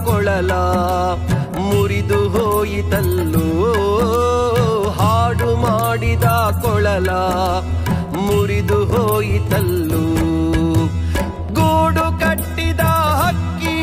ಕೊಳಲ ಮುರಿದು ಹೋಯಿತಲ್ಲೋ ಹಾಡು ಮಾಡಿದ ಕೊಳಲ ಮುರಿದು ಹೋಯಿತಲ್ಲೋ ಗೂಡು ಕಟ್ಟಿದ ಹಕ್ಕಿ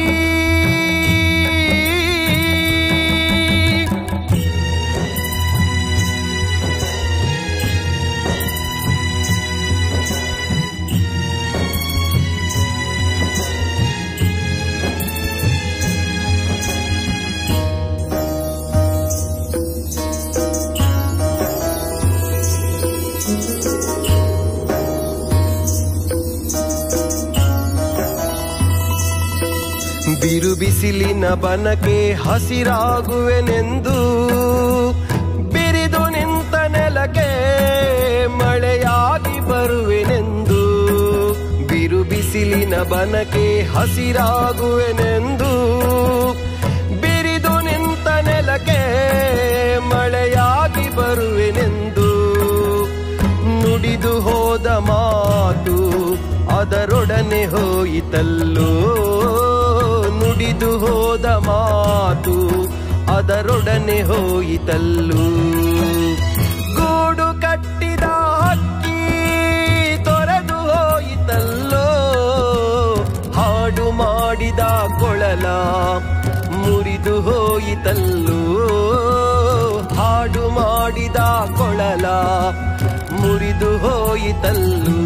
ಬಿರು ಬಿಸಿಲಿನ ಬನಕೆ ಹಸಿರಾಗುವೆನೆಂದು ಬಿರಿದು ನಿಂತ ನೆಲಕ್ಕೆ ಮಳೆಯಾಗಿ ಬರುವೆನೆಂದು ಬಿರು ಬಿಸಿಲಿನ ಬನಕೆ ಹಸಿರಾಗುವೆನೆಂದು ಬಿರಿದು ನಿಂತ ನೆಲಕ್ಕೆ ಮಳೆಯಾಗಿ ಬರುವೆನೆಂದು ನುಡಿದು ಹೋದ ಮಾತು ಅದರೊಡನೆ ಹೋಯಿತಲ್ಲೋ ನುಡಿದು ಹೋದ ಮಾತು ಅದರೊಡನೆ ಹೋಯಿತಲ್ಲೋ ಗೂಡು ಕಟ್ಟಿದ ಹಕ್ಕಿ ತೊರೆದು ಹೋಯಿತಲ್ಲೋ ಹಾಡು ಮಾಡಿದ ಕೊಳಲ ಮುರಿದು ಹೋಯಿತಲ್ಲೋ ಹಾಡು ಮಾಡಿದ ಕೊಳಲ ಮುರಿದು ಹೋಯಿತಲ್ಲೂ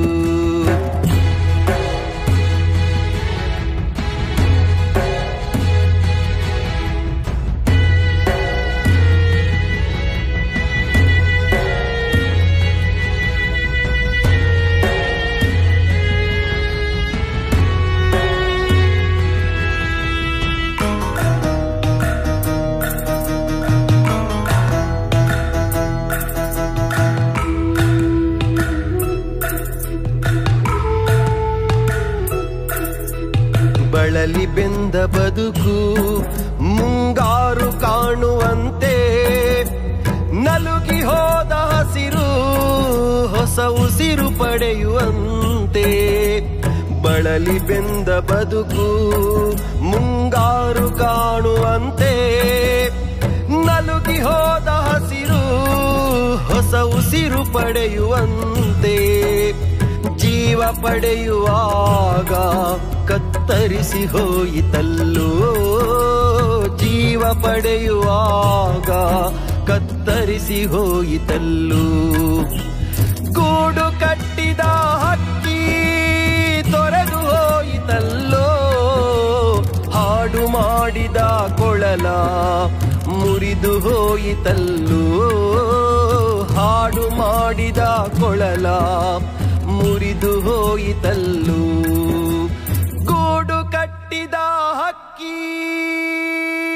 ಬಳಲಿ ಬೆಂದ ಬದುಕು ಮುಂಗಾರು ಕಾಣುವಂತೆ ನಲುಗಿ ಹೋದ ಹಸಿರು ಹೊಸ ಉಸಿರು ಪಡೆಯುವಂತೆ ಬಳಲಿ ಬೆಂದ ಬದುಕು ಮುಂಗಾರು ಕಾಣುವಂತೆ ನಲುಗಿ ಹೋದ ಹಸಿರು ಹೊಸ ಉಸಿರು ಪಡೆಯುವಂತೆ ಜೀವ ಪಡೆಯುವಾಗ ಕತ್ತರಿಸಿ ಹೋಯಿತಲ್ಲೋ ಜೀವ ಪಡೆಯುವಾಗ ಕತ್ತರಿಸಿ ಹೋಯಿತಲ್ಲೋ ಗೂಡು ಕಟ್ಟಿದ ಹಕ್ಕಿ ತೊರೆದು ಹೋಯಿತಲ್ಲೋ ಹಾಡು ಮಾಡಿದ ಕೊಳಲ ಮುರಿದು ಹೋಯಿತಲ್ಲೋ ಹಾಡು ಮಾಡಿದ ಕೊಳಲ ಮುರಿದು ಹೋಯಿತಲ್ಲೋ ಗೂಡು ಕಟ್ಟಿದ ಹಕ್ಕಿ